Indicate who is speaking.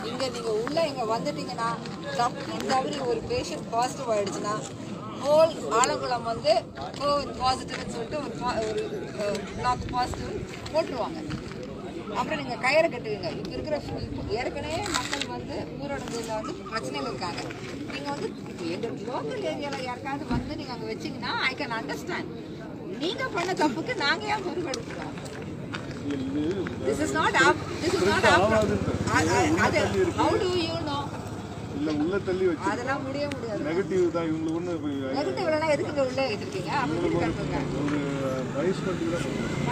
Speaker 1: இங்க நீங்க உள்ள இங்க வந்துட்டீங்கன்னா தப்பி தவறி ஒரு பேஷண்ட் பாசிட்டிவ் ஆயிடுச்சுன்னா ஹோல் ஆலங்குளம் வந்து கோவிட் பாசிட்டிவ்னு சொல்லிட்டு ஒரு pa- ஒரு பிளாக் பாசிட்டிவ் போட்டுருவாங்க அப்புறம் நீங்க கயிறை கட்டுவீங்க இப்ப இருக்கிற இப்ப ஏற்கனவே மக்கள் வந்து ஊரடங்குல வந்து பிரச்சனைகள் இருக்காங்க நீங்க வந்து இப்ப எங்க லோக்கல் ஏரியால யாருக்காவது வந்து நீங்க அங்க வச்சீங்கன்னா ஐ கேன் அண்டர்ஸ்டாண்ட் நீங்க பண்ண தப்புக்கு நாங்க ஏன் பொறுப்பெடுக்கிறோம் this is not this is not அது ஹவு டு யூ நோ
Speaker 2: இல்ல உள்ள தள்ளி வச்சு
Speaker 1: அதெல்லாம் முடிய முடியாது
Speaker 2: நெகட்டிவ் தான் இவங்களுக்கு ஒண்ணு
Speaker 1: நெகட்டிவ் எல்லாம் எதுக்கு இங்க உள்ள இருக்கீங்க அப்படி கட்டுங்க
Speaker 2: ஒரு வயசு மட்டும் தான்